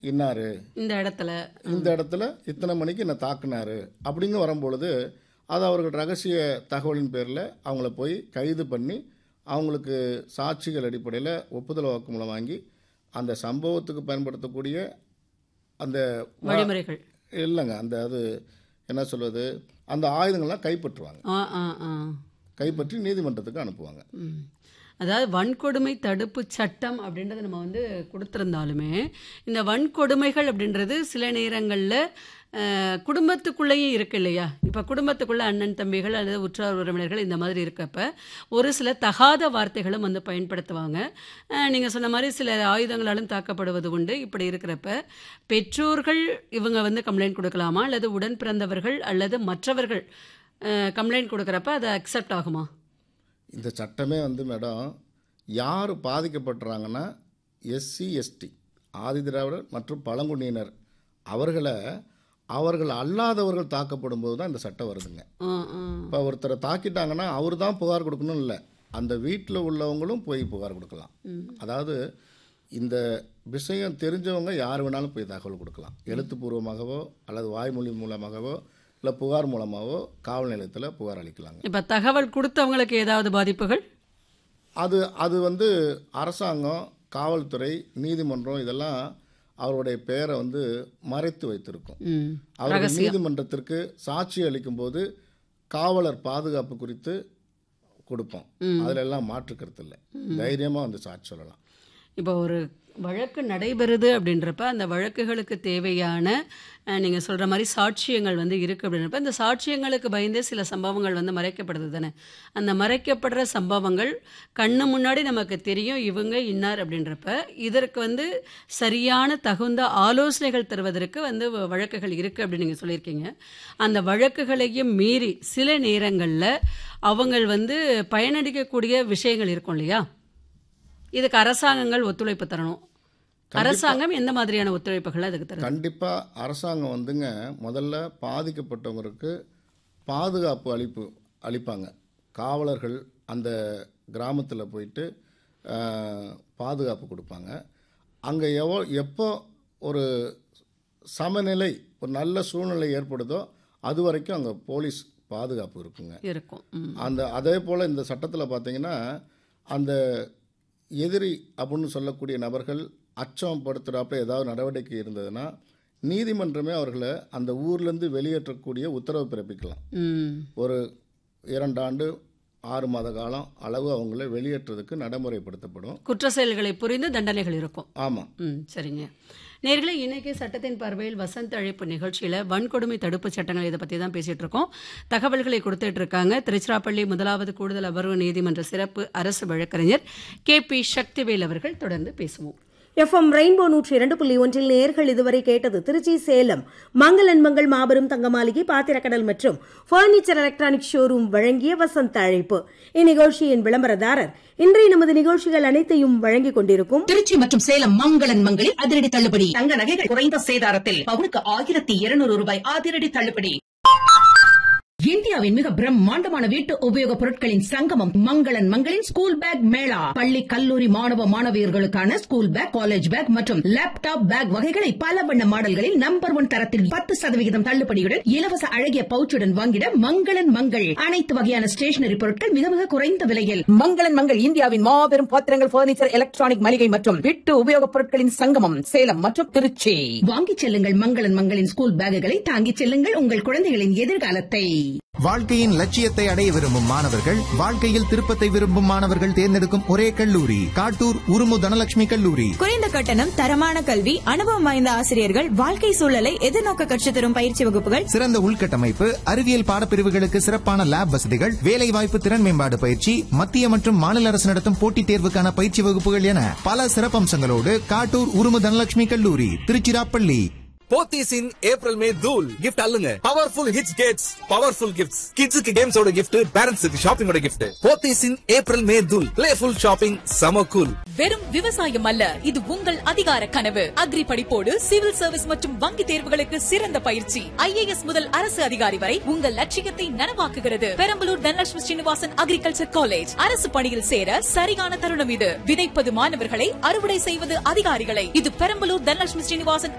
இன்னாரு இந்த இடத்துல இந்த இடத்துல இத்தனை மணிக்கு என்னை தாக்குனாரு அப்படின்னு வரும்பொழுது அது அவர்கள் ரகசிய தகவலின் பேரில் அவங்கள போய் கைது பண்ணி அவங்களுக்கு சாட்சிகள் அடிப்படையில் ஒப்புதல் வாக்குமூலம் வாங்கி அந்த சம்பவத்துக்கு பயன்படுத்தக்கூடிய அந்த வ- வழிமுறைகள் இல்லைங்க அந்த அது என்ன சொல்வது அந்த ஆயுதங்கள்லாம் கைப்பற்றுவாங்க ஆ ஆ ஆ கைப்பற்றி நீதிமன்றத்துக்கு அனுப்புவாங்க ம். அதாவது வன்கொடுமை தடுப்பு சட்டம் அப்படின்றத நம்ம வந்து கொடுத்துருந்தாலுமே இந்த வன்கொடுமைகள் அப்படின்றது சில நேரங்களில் குடும்பத்துக்குள்ளேயும் இருக்கு இல்லையா இப்போ குடும்பத்துக்குள்ள அண்ணன் தம்பிகள் அல்லது உற்றார் உறவினர்கள் இந்த மாதிரி இருக்கப்ப ஒரு சில தகாத வார்த்தைகளும் வந்து பயன்படுத்துவாங்க நீங்கள் சொன்ன மாதிரி சில ஆயுதங்களாலும் தாக்கப்படுவது உண்டு இப்படி இருக்கிறப்ப பெற்றோர்கள் இவங்க வந்து கம்ப்ளைண்ட் கொடுக்கலாமா அல்லது உடன் பிறந்தவர்கள் அல்லது மற்றவர்கள் கம்ப்ளைண்ட் கொடுக்குறப்ப அது அக்செப்ட் ஆகுமா இந்த சட்டமே வந்து மேடம் யார் பாதிக்கப்படுறாங்கன்னா எஸ்சி எஸ்டி ஆதிதிராவிடர் மற்றும் பழங்குடியினர் அவர்களை அவர்கள் அல்லாதவர்கள் தாக்கப்படும் போது தான் இந்த சட்டம் வருதுங்க ஆ ஆ இப்போ ஒருத்தரை தாக்கிட்டாங்கன்னா அவர் தான் புகார் கொடுக்கணும் இல்லை அந்த வீட்டில் உள்ளவங்களும் போய் புகார் கொடுக்கலாம் அதாவது இந்த விஷயம் தெரிஞ்சவங்க யார் வேணாலும் போய் தகவல் கொடுக்கலாம் எழுத்துப்பூர்வமாகவோ அல்லது வாய்மொழி மூலமாகவோ இல்லை புகார் மூலமாகவோ காவல் நிலையத்தில் புகார் அளிக்கலாங்க இப்போ தகவல் கொடுத்தவங்களுக்கு ஏதாவது பாதிப்புகள் அது அது வந்து அரசாங்கம் காவல்துறை நீதிமன்றம் இதெல்லாம் அவருடைய பெயரை வந்து மறைத்து வைத்திருக்கும் ம் அவர்கள் நீதிமன்றத்திற்கு சாட்சி அளிக்கும் போது காவலர் பாதுகாப்பு குறித்து கொடுப்போம் அதுல எல்லாம் மாற்று கருத்து இல்லை தைரியமா வந்து சாட்சி சொல்லலாம் இப்போ ஒரு வழக்கு நடைபெறுது அப்படின்றப்ப அந்த வழக்குகளுக்கு தேவையான நீங்கள் சொல்கிற மாதிரி சாட்சியங்கள் வந்து இருக்குது அப்படின்றப்ப இந்த சாட்சியங்களுக்கு பயந்தே சில சம்பவங்கள் வந்து மறைக்கப்படுது தானே அந்த மறைக்கப்படுற சம்பவங்கள் கண்ணு முன்னாடி நமக்கு தெரியும் இவங்க இன்னார் அப்படின்றப்ப இதற்கு வந்து சரியான தகுந்த ஆலோசனைகள் தருவதற்கு வந்து வ- வழக்குகள் இருக்குது அப்படின்னு நீங்கள் சொல்லியிருக்கீங்க அந்த வழக்குகளையும் மீறி சில நேரங்களில் அவங்கள் வந்து பயனளிக்கக்கூடிய விஷயங்கள் இருக்கும் இல்லையா இதுக்கு அரசாங்கங்கள் ஒத்துழைப்பு தரணும் அரசாங்கம் எந்த மாதிரியான ஒத்துழைப்புகள் அதுக்கு தருது கண்டிப்பா அரசாங்கம் வந்துங்க முதல்ல பாதிக்கப்பட்டவங்களுக்கு பாதுகாப்பு அளிப்பு அளிப்பாங்க காவலர்கள் அந்த கிராமத்தில் போயிட்டு ஆஹ், பாதுகாப்பு கொடுப்பாங்க அங்கே எவ்வளோ எப்போ ஒரு சமநிலை ஒரு நல்ல சூழ்நிலை ஏற்படுதோ அது வரைக்கும் அங்கே போலீஸ் பாதுகாப்பு இருக்குங்க இருக்கும் ம். அந்த அதே போல் இந்த சட்டத்தில் பார்த்தீங்கன்னா அந்த எதிரி அப்படின்னு சொல்லக்கூடிய நபர்கள் அச்சம் படுத்துகிறாப்புல ஏதாவது நடவடிக்கை இருந்ததுன்னா நீதிமன்றமே அவர்களை அந்த ஊர்லேருந்து வெளியேற்றக்கூடிய உத்தரவு பிறப்பிக்கலாம் ம் ஒரு இரண்டாண்டு ஆறு மாத காலம் அளவு அவங்கள வெளியேற்றதுக்கு நடைமுறைப்படுத்தப்படும் குற்ற செயல்களை புரிந்து தண்டனைகள் இருக்கும் ஆமாம் ம் சரிங்க நேர்களே இன்னைக்கு சட்டத்தின் பார்வையில் வசந்த் அழைப்பு நிகழ்ச்சியில் வன்கொடுமை தடுப்பு சட்டங்கள் இதை பற்றி தான் பேசிட்டு இருக்கோம் தகவல்களை கொடுத்துட்டு இருக்காங்க திருச்சிராப்பள்ளி முதலாவது கூடுதல் அமர்வு நீதிமன்ற சிறப்பு அரசு வழக்கறிஞர் கே பி சக்திவேல் அவர்கள் தொடர்ந்து பேசுவோம் எஃப்எம் ரெயின்போ நூற்றி இரண்டு புள்ளி ஒன்றில் நேர்கள் இதுவரை கேட்டது திருச்சி சேலம் மங்களன் மங்கள் மாபெரும் தங்க மாளிகை பாத்திரக்கடல் மற்றும் பர்னிச்சர் எலக்ட்ரானிக் ஷோரூம் வழங்கிய வசந்த அழைப்பு இந்நிகழ்ச்சியின் விளம்பரதாரர் இன்றைய நமது நிகழ்ச்சிகள் அனைத்தையும் வழங்கிக் கொண்டிருக்கும் திருச்சி மற்றும் சேலம் மங்களன் மங்களில் அதிரடி தள்ளுபடி தங்க நகைகள் குறைந்த சேதாரத்தில் பவுனுக்கு ஆயிரத்தி இருநூறு ரூபாய் அதிரடி தள்ளுபடி இந்தியாவின் மிக பிரம்மாண்டமான வீட்டு உபயோகப் பொருட்களின் சங்கமம் மங்களன் மங்களின் ஸ்கூல் பேக் மேளா பள்ளி கல்லூரி மாணவ மாணவியர்களுக்கான ஸ்கூல் பேக் காலேஜ் பேக் மற்றும் லேப்டாப் பேக் வகைகளை பல வண்ண மாடல்களில் நம்பர் ஒன் தரத்தில் பத்து சதவிகிதம் தள்ளுபடியுடன் இலவச அழகிய பவுச்சுடன் வாங்கிட மங்களன் மங்கள் அனைத்து வகையான ஸ்டேஷனரி பொருட்கள் மிக மிக குறைந்த விலையில் மங்களன் மங்கள் இந்தியாவின் மாபெரும் பாத்திரங்கள் பர்னிச்சர் எலக்ட்ரானிக் மளிகை மற்றும் வீட்டு உபயோகப் பொருட்களின் சங்கமம் சேலம் மற்றும் திருச்சி வாங்கிச் செல்லுங்கள் மங்களன் மங்களின் ஸ்கூல் பேக்குகளை தாங்கிச் செல்லுங்கள் உங்கள் குழந்தைகளின் எதிர்காலத்தை வாழ்க்கையின் லட்சியத்தை அடைய விரும்பும் மாணவர்கள் வாழ்க்கையில் திருப்பத்தை விரும்பும் மாணவர்கள் தேர்ந்தெடுக்கும் ஒரே கல்லூரி காட்டூர் உருமு தனலட்சுமி கல்லூரி குறைந்த கட்டணம் தரமான கல்வி அனுபவம் வாய்ந்த ஆசிரியர்கள் வாழ்க்கை சூழலை எதிர்நோக்க கற்றுத் தரும் பயிற்சி வகுப்புகள் சிறந்த உள்கட்டமைப்பு அறிவியல் பாடப்பிரிவுகளுக்கு சிறப்பான லேப் வசதிகள் வேலைவாய்ப்பு திறன் மேம்பாடு பயிற்சி மத்திய மற்றும் மாநில அரசு நடத்தும் போட்டித் தேர்வுக்கான பயிற்சி வகுப்புகள் என பல சிறப்பம்சங்களோடு காட்டூர் உருமு தனலட்சுமி கல்லூரி Tiruchirappalli Pothys in April May தூல் கிஃப்ட் அல்லுங்க powerful hits gets powerful gifts கிட்ஸுக்கு கேம்ஸோட கிஃப்ட் பேரண்ட்ஸுக்கு ஷாப்பிங்கோட gift Pothys in April May தூல் பிளேஃபுல் ஷாப்பிங் சம கூல் வெறும் விவசாயம் அல்ல இது உங்கள் அதிகார கனவு அக்ரி படிப்போடு சிவில் சர்வீஸ் மற்றும் வங்கி தேர்வுகளுக்கு சிறந்த பயிற்சி ஐஏஎஸ் முதல் அரசு அதிகாரி வரை உங்கள் லட்சியத்தை நனவாக்குகிறது பெரம்பலூர் தனலட்சுமி ஸ்ரீனிவாசன் அக்ரிகல்ச்சர் காலேஜ் அரசு பணியில் சேர சரியான தருணம் இது விதைப்பது மாணவர்களை அறுவடை செய்வது அதிகாரிகளை இது பெரம்பலூர் தனலட்சுமி ஸ்ரீனிவாசன்